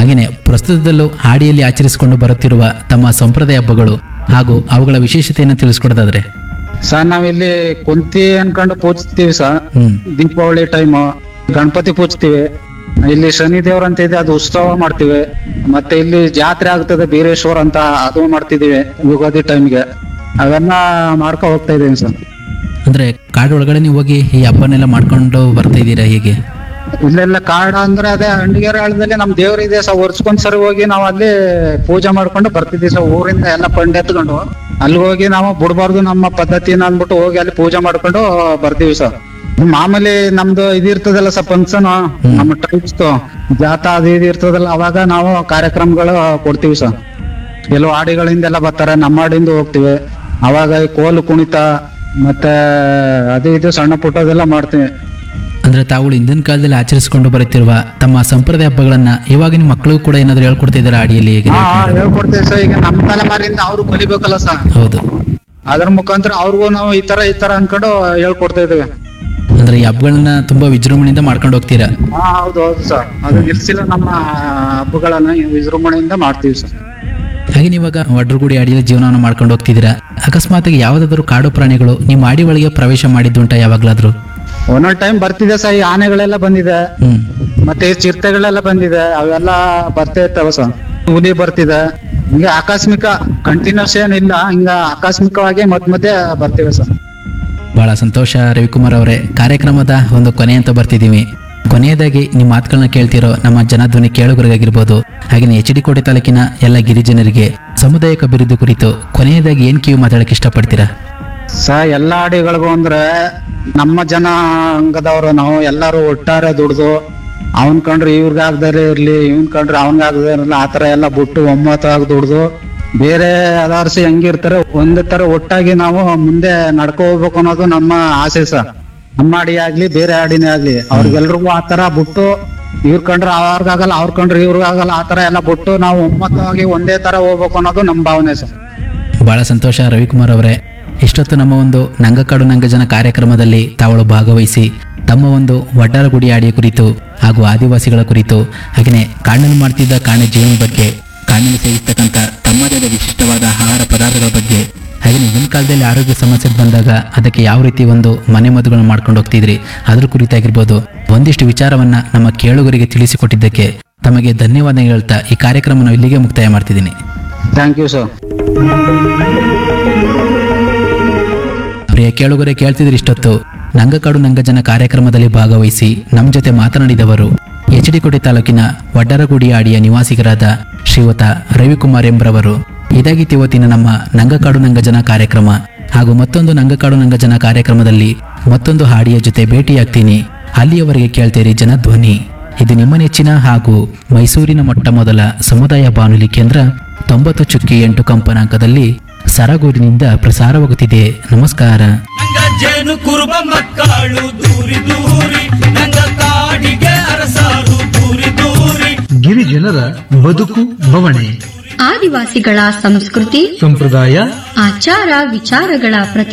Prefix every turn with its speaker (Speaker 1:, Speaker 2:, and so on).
Speaker 1: ಹಾಗೆಯೇ ಪ್ರಸ್ತುತದಲ್ಲೂ ಹಾಡಿಯಲ್ಲಿ ಆಚರಿಸಿಕೊಂಡು ಬರುತ್ತಿರುವ ತಮ್ಮ ಸಂಪ್ರದಾಯ ಹಬ್ಬಗಳು ಹಾಗೂ ಅವುಗಳ ವಿಶೇಷತೆಯನ್ನು ತಿಳಿಸ್ಕೊಡೋದಾದ್ರೆ
Speaker 2: ಸರ್ ನಾವಿಲ್ಲಿ ಕುಂತಿ ಅನ್ಕೊಂಡು ಪೂಜಿಸ್ತೀವಿ ಸರ್
Speaker 1: ಹ್ಮ್
Speaker 2: ದೀಪಾವಳಿ ಟೈಮ್ ಗಣಪತಿ ಪೂಜಿಸ್ತೀವಿ ಇಲ್ಲಿ ಶನಿ ದೇವ್ರ ಅಂತ ಇದೆ ಅದು ಉತ್ಸವ ಮಾಡ್ತೀವಿ ಮತ್ತೆ ಇಲ್ಲಿ ಜಾತ್ರೆ ಆಗ್ತದೆ ಬೀರೇಶ್ವರ ಅಂತ ಅದು ಮಾಡ್ತಿದೀವಿ ಯುಗಾದಿ ಟೈಮ್ಗೆ ಅವೆಲ್ಲ ಮಾಡ್ಕೊ ಹೋಗ್ತಾ ಇದೀವಿ ಸರ್
Speaker 1: ಅಂದ್ರೆ ಕಾಡೊಳಗಡೆ ನೀವು ಹೋಗಿ ಈ ಹಬ್ಬನೆಲ್ಲ ಮಾಡ್ಕೊಂಡು ಬರ್ತಾ ಇದ್ದೀರಾ ಹೀಗೆ
Speaker 2: ಇಲ್ಲೆಲ್ಲ ಕಾಡ ಅಂದ್ರೆ ಅದೇ ಹಂಡಿಗೆರೆ ಹಳ್ಳದಲ್ಲಿ ನಮ್ ದೇವ್ರ ಇದೆ ಸರ್ ವರ್ಷಕ್ಕೊಂದ್ ಸರಿ ಹೋಗಿ ನಾವು ಅಲ್ಲಿ ಪೂಜೆ ಮಾಡ್ಕೊಂಡು ಬರ್ತಿದ್ವಿ ಸರ್ ಊರಿಂದ ಎಲ್ಲ ಪಂಡ್ ಎತ್ಕೊಂಡು ಅಲ್ಲಿ ಹೋಗಿ ನಾವು ಬಿಡ್ಬಾರ್ದು ನಮ್ಮ ಪದ್ಧತಿನ ಅಂದ್ಬಿಟ್ಟು ಹೋಗಿ ಅಲ್ಲಿ ಪೂಜೆ ಮಾಡ್ಕೊಂಡು ಬರ್ತೀವಿ ಸರ್ ಮಾಮೂಲಿ ನಮ್ದು ಇದಿರ್ತದಲ್ಲ ಸರ್ ಫಂಕ್ಷನ್ ನಮ್ಮ ಟೈಪ್ಸ್ ಜಾತ ಅದು ಇದು ಇರ್ತದಲ್ಲ ಅವಾಗ ನಾವು ಕಾರ್ಯಕ್ರಮಗಳು ಕೊಡ್ತೀವಿ ಸರ್ ಕೆಲವು ಹಾಡಿಗಳಿಂದೆಲ್ಲ ಬರ್ತಾರೆ ನಮ್ಮ ಹಾಡಿಂದ ಹೋಗ್ತಿವಿ ಅವಾಗ ಈ ಕೋಲು ಕುಣಿತ ಮತ್ತೆ ಅದು ಇದು ಸಣ್ಣ ಪುಟ್ಟದೆಲ್ಲ ಮಾಡ್ತೀವಿ
Speaker 1: ಅಂದ್ರೆ ತಾವು ಹಿಂದಿನ ಕಾಲದಲ್ಲಿ ಆಚರಿಸಿಕೊಂಡು ಬರುತ್ತಿರುವ ತಮ್ಮ ಸಂಪ್ರದಾಯ ಹಬ್ಬಗಳನ್ನ ಇವಾಗಿನ ಮಕ್ಕಳಿಗೂ ಕೂಡ ಏನಾದ್ರು ಹೇಳ್ಕೊಡ್ತಿದ್ದಾರೆ ಹಾಡಿಯಲ್ಲಿ ಹೇಗೆ
Speaker 2: ಹಾ ಹಾ, ಹೇಳ್ಕೊಡ್ತೀವಿ ಸರ್ ಈಗ ನಮ್ಮ ತಲೆಮಾರಿಂದ ಅವ್ರು ಕಲಿಬೇಕಲ್ಲ ಸರ್
Speaker 1: ಹೌದು
Speaker 2: ಅದ್ರ ಮುಖಾಂತರ ಅವ್ರಿಗೂ ನಾವು ಈ ತರ ಈ ತರ ಅನ್ಕೊಂಡು ಹೇಳ್ಕೊಡ್ತಾ ಇದೀವಿ
Speaker 1: ಅಂದ್ರೆ ಈ ಹಬ್ಬಗಳನ್ನ ತುಂಬಾ ವಿಜೃಂಭಣೆಯಿಂದ ಮಾಡ್ಕೊಂಡು ಹೋಗ್ತೀರಾ
Speaker 2: ಹಾ ಹೌದು ಹೌದು ಸರ್ ಅದು ನಿಲ್ಸಿಲ್ಲ ನಮ್ಮ ಹಬ್ಬಗಳನ್ನ ವಿಜೃಂಭಣೆಯಿಂದ ಮಾಡ್ತೀವಿ ಸರ್
Speaker 1: ಹಾಗೆ ಇವಾಗ ವಡ್ರಗುಡಿ ಅಡಿಯಲ್ಲಿ ಜೀವನವನ್ನು ಮಾಡ್ಕೊಂಡು ಹೋಗ್ತಿದ್ದೀರಾ ಅಕಸ್ಮಾತ್ ಆಗಿ ಯಾವ್ದಾದ್ರು ಕಾಡು ಪ್ರಾಣಿಗಳು ನಿಮ್ಮ ಅಡಿ ಒಳಗೆ ಪ್ರವೇಶ ಮಾಡಿದ್ದುಂಟ ಯಾವಾಗ್ಲಾದ್ರು
Speaker 2: ಒಂದೊಂದ್ ಟೈಮ್ ಬರ್ತಿದೆ ಸರ್ ಈ ಆನೆಗಳೆಲ್ಲ ಬಂದಿದೆ
Speaker 1: ಹ್ಮ್
Speaker 2: ಮತ್ತೆ ಈ ಚಿರತೆಗಳೆಲ್ಲ ಬಂದಿದೆ ಅವೆಲ್ಲ ಬರ್ತಾ ಇರ್ತಾವ ಸರ್ ಹುಲಿ ಬರ್ತಿದೆ ಹಿಂಗೆ ಆಕಸ್ಮಿಕ ಕಂಟಿನ್ಯೂಸ್ ಏನಿಲ್ಲ ಹಿಂಗ ಆಕಸ್ಮಿಕವಾಗಿ ಮತ್ ಮಧ್ಯೆ ಬರ್ತಿವೆ ಸರ್
Speaker 1: ಬಹಳ ಸಂತೋಷ ರವಿಕುಮಾರ್ ಅವರೇ ಕಾರ್ಯಕ್ರಮದ ಒಂದು ಕೊನೆ ಅಂತ ಬರ್ತಿದ್ದೀವಿ ಕೊನೆಯದಾಗಿ ನಿಮ್ಮ ಮಾತುಗಳನ್ನ ಕೇಳ್ತಿರೋ ನಮ್ಮ ಜನಧ್ವನಿ ಕೇಳುಗರಿಗಾಗಿರ್ಬೋದು ಹಾಗೆಯೇ ಎಚ್ ಡಿ ಕೋಟೆ ತಾಲೂಕಿನ ಎಲ್ಲ ಗಿರಿಜನರಿಗೆ ಸಮುದಾಯಕ ಅಭಿವೃದ್ಧಿ ಕುರಿತು ಕೊನೆಯದಾಗಿ ಏನ್ ಕಿವಿ ಮಾತಾಡಕ್ಕೆ ಇಷ್ಟಪಡ್ತೀರಾ
Speaker 2: ಸ ಎಲ್ಲಾ ಅಡಿಗಳಿಗೂ ಅಂದ್ರೆ ನಮ್ಮ ಜನಾಂಗದವರು ನಾವು ಎಲ್ಲಾರು ಒಟ್ಟಾರೆ ದುಡ್ದು ಅವನ್ ಕಂಡ್ರೆ ಇವ್ರಿಗೆ ಆಗದೇ ಇರ್ಲಿ ಇವನ್ ಕಂಡ್ರೆ ಅವನ್ಗೆ ಆಗದೇ ಇರಲಿ ಆತರ ಎಲ್ಲ ಬಿಟ್ಟು ಒಮ್ಮತವಾಗಿ ದುಡ್ದು ಬೇರೆ ಅದಾರ್ಸಿ ಹೆಂಗಿರ್ತಾರೆ ಒಂದೇ ತರ ಒಟ್ಟಾಗಿ ನಾವು ಮುಂದೆ ನಡ್ಕೊ ಹೋಗ್ಬೇಕು ಅನ್ನೋದು ನಮ್ಮ ಆಸೆ ಸರ್ ನಮ್ಮ ಅಡಿ ಆಗ್ಲಿ ಬೇರೆ ಅಡಿನೇ ಆಗ್ಲಿ ಅವ್ರಿಗೆಲ್ರಿಗೂ ಆ ತರ ಬಿಟ್ಟು ಇವ್ರ ಕಂಡ್ರೆ ಅವ್ರಿಗಾಗಲ್ಲ ಅವ್ರ ಕಂಡ್ರೆ ಇವ್ರಿಗಾಗಲ್ಲ ಆ ತರ ಎಲ್ಲ ಬಿಟ್ಟು ನಾವು ಒಮ್ಮತವಾಗಿ ಒಂದೇ ತರ ಹೋಗ್ಬೇಕು ಅನ್ನೋದು ನಮ್ಮ ಭಾವನೆ ಸರ್
Speaker 1: ಬಹಳ ಸಂತೋಷ ರವಿಕುಮಾರ್ ಅವರೇ ಇಷ್ಟೊತ್ತು ನಮ್ಮ ಒಂದು ನಂಗಕಾಡು ನಂಗಜನ ಕಾರ್ಯಕ್ರಮದಲ್ಲಿ ತಾವಳು ಭಾಗವಹಿಸಿ ತಮ್ಮ ಒಂದು ವಡ್ಡರಗುಡಿ ಆಡಿಯ ಕುರಿತು ಹಾಗೂ ಆದಿವಾಸಿಗಳ ಕುರಿತು ಹಾಗೆಯೇ ಕಾಡಿನಲ್ಲಿ ಮಾಡ್ತಿದ್ದ ಕಾಡಿನ ಜೀವನದ ಬಗ್ಗೆ ಕಾಡಿನಲ್ಲಿ ಸೇವಿಸ್ತಕ್ಕಂಥ ತಮ್ಮದೇ ಆದ ವಿಶಿಷ್ಟವಾದ ಆಹಾರ ಪದಾರ್ಥಗಳ ಬಗ್ಗೆ ಹಾಗೆ ಈಗಿನ ಕಾಲದಲ್ಲಿ ಆರೋಗ್ಯ ಸಮಸ್ಯೆ ಬಂದಾಗ ಅದಕ್ಕೆ ಯಾವ ರೀತಿ ಒಂದು ಮನೆ ಮದ್ದುಗಳನ್ನು ಮಾಡ್ಕೊಂಡು ಹೋಗ್ತಿದ್ರಿ ಅದ್ರ ಕುರಿತಾಗಿರ್ಬೋದು ಒಂದಿಷ್ಟು ವಿಚಾರವನ್ನ ನಮ್ಮ ಕೇಳುಗರಿಗೆ ತಿಳಿಸಿಕೊಟ್ಟಿದ್ದಕ್ಕೆ ತಮಗೆ ಧನ್ಯವಾದ ಹೇಳ್ತಾ ಈ ಕಾರ್ಯಕ್ರಮ ನಾವು ಇಲ್ಲಿಗೆ ಮುಕ್ತಾಯ ಮಾಡ್ತಿದ್ದೀನಿ
Speaker 2: ಥ್ಯಾಂಕ್ ಯು ಸರ್
Speaker 1: ಪ್ರಿಯ ಕೇಳುಗರೆ ಕೇಳ್ತಿದ್ರೆ ಇಷ್ಟೊತ್ತು ನಂಗಕಾಡು ನಂಗಜನ ಕಾರ್ಯಕ್ರಮದಲ್ಲಿ ಭಾಗವಹಿಸಿ ನಮ್ಮ ಜೊತೆ ಮಾತನಾಡಿದವರು ಎಚ್ ಡಿ ಕೋಟೆ ತಾಲೂಕಿನ ವಡ್ಡರಗುಡಿ ಆಡಿಯ ನಿವಾಸಿಗರಾದ ಶ್ರೀಯುತ ರವಿಕುಮಾರ್ ಎಂಬ್ರವರು ಇದಾಗಿತ್ತು ಇವತ್ತಿನ ನಮ್ಮ ನಂಗಕಾಡು ನಂಗಜನ ಕಾರ್ಯಕ್ರಮ ಹಾಗೂ ಮತ್ತೊಂದು ನಂಗಕಾಡು ನಂಗಜನ ಕಾರ್ಯಕ್ರಮದಲ್ಲಿ ಮತ್ತೊಂದು ಹಾಡಿಯ ಜೊತೆ ಭೇಟಿಯಾಗ್ತೀನಿ ಅಲ್ಲಿಯವರೆಗೆ ಕೇಳ್ತೀರಿ ಜನಧ್ವನಿ ಇದು ನಿಮ್ಮ ನೆಚ್ಚಿನ ಹಾಗೂ ಮೈಸೂರಿನ ಮೊಟ್ಟ ಮೊದಲ ಸಮುದಾಯ ಬಾನುಲಿ ಕೇಂದ್ರ ತೊಂಬತ್ತು ಚುಕ್ಕಿ ಎಂಟು ಕಂಪನಾಂಕದಲ್ಲಿ ಸರಗೂರಿನಿಂದ ಪ್ರಸಾರವಾಗುತ್ತಿದೆ ನಮಸ್ಕಾರ
Speaker 3: ನಂಗ ಜೇನು ಕುರುಬ ಮಕ್ಕಳು ದೂರಿ ದೂರಿ ನಂಗ ಕಾಡಿಗೆ ಅರಸಾರು ದೂರಿ ದೂರಿ
Speaker 4: ಗಿರಿಜನರ ಬದುಕು ಬವಣೆ
Speaker 5: ಆದಿವಾಸಿಗಳ ಸಂಸ್ಕೃತಿ
Speaker 4: ಸಂಪ್ರದಾಯ
Speaker 5: ಆಚಾರ ವಿಚಾರಗಳ ಪ್ರತಿ